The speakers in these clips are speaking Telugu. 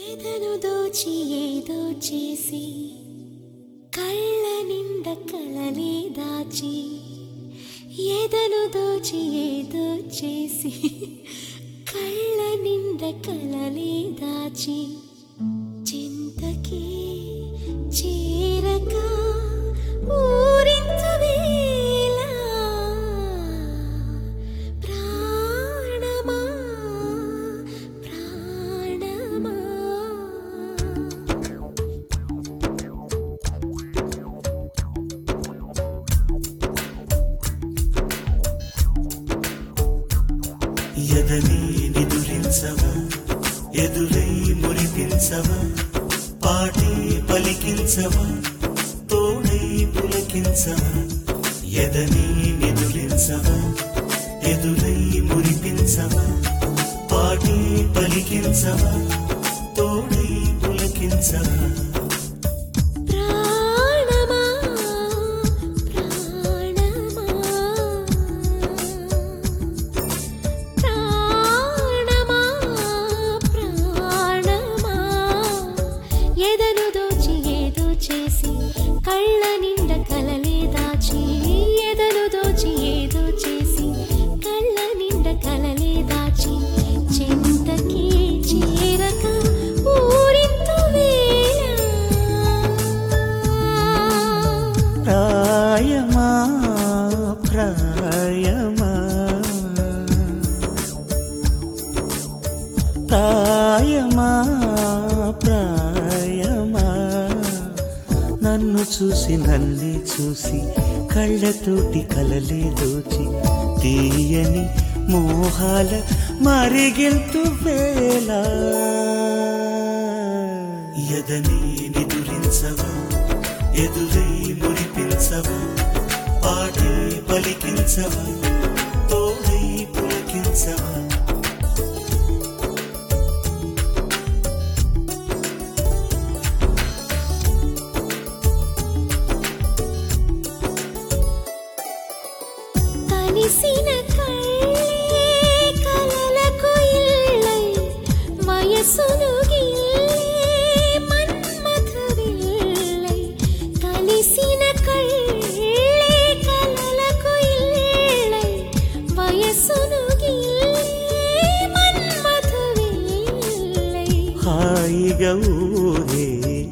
ఎదను దోచి ఏదో చేసి కళ్ళ నిండ కలలే దాచి ఎదను దోచి ఏదో చేసి కళ్ళ నిండ కలలే దాచి చింతకి చేరక ఊరించు వేళ ప్రాణమా ప్రాణమా ఎదని నిదురించవా ఎదురై మురిపించవా పాటే పలికించవా తోడై పులకించవా ఎదని నిదురించవా ఎదురై మురిపించవా పాటే పలికించవా తోడై పులకించవా ప్రాణమా ప్రాణమా ప్రాణమా ప్రాణమా ఎదను దోచి ఏదో చేసి కళ్ళ నిండ కలలే దాచి ఎదను దోచి ఏదో చేసి కళ్ళ నిండ కలలే దాచి చింతకి చేరక ఊరింతు వేళ ప్రాయమా ప్రాయమా ప్రాయమా ప్రాయమా నన్ను చూసి నన్నే చూసి కళ్ళతోటి కలలే దోచి తీయని మోహాల మరిగింతు వేళ ఎదని నిదురించవా ఎదురై మురిపించవా పాటే పలికించవా తోడై పులకించవా కలిసిన కళ్ళే కలలకు ఇల్లై వయసును గిల్లే మన్మథ విల్లై కలిసిన కళ్ళే కలలకు ఇల్లై వయసును గిల్లే మన్మథ విల్లై హాయిగా ఊరే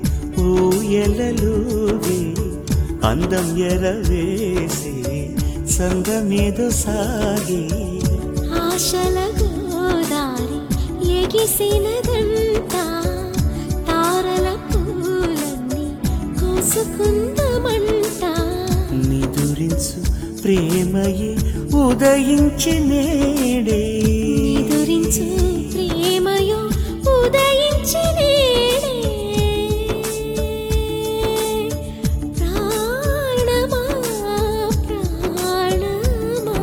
ఊయలలుగే అందం ఎరవేసి సంగమేదో సాగి ఆశల గోదారి ఎగిసినదంతా తారల పూలన్నీ కోసుకుందమంట నిదురించు ప్రేమయే ఉదయించి నేడే నిదురించు ప్రేమయో ఉదయించి నేడే ప్రాణమా ప్రాణమా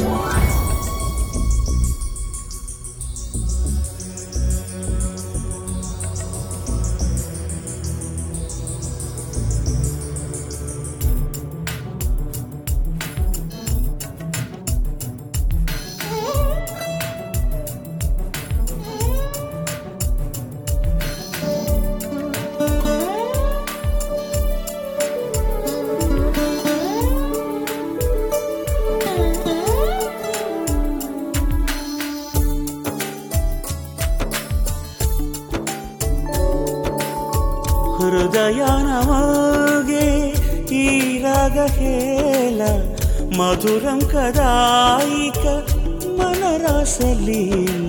ಹೃದಯನ ಮೋಗೆ ಈ ರಾಗ ಹೇಳ ಮಧುರಂ ಕದಾಯಿಕ మనరాసలీల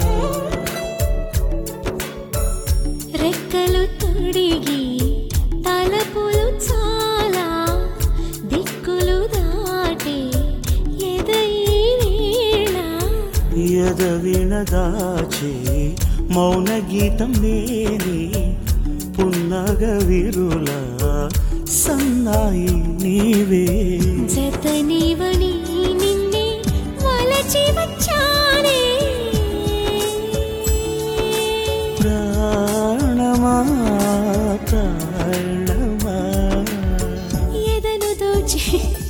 రెక్కలు తొడిగి తలపులు చాలా దిక్కులు దాటే ఎదై వేళ ఎదవిన దాచే మౌన గీతం నేనే పున్నగ విరుల సన్నాయి నీవే జతనివని నిన్నే వలచి వచ్చానే ప్రాణమా ప్రాణమా ఎదను దోచి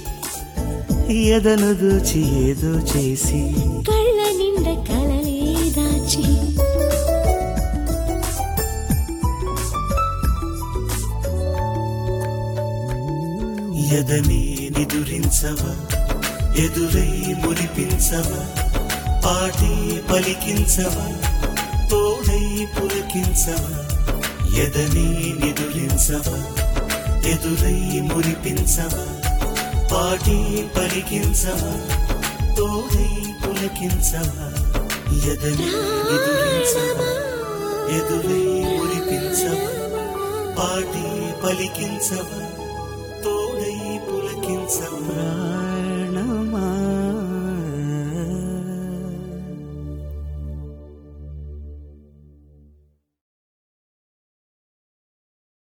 ఎదను దూచి ఏదో చేసి కళ్ళ నిండ కలలే దాచి ఎదనే నిదురించవా ఎదురై మురిపించవా పాటే పలికించవా తోడై పులకించవా ఎదనే నిదురించవా ఎదురై మురిపించవా పాటే పలికించవా తోడై పులకించవా ఎదనే నిదురించవా ఎదురై మురిపించవా పాటే పలికించవా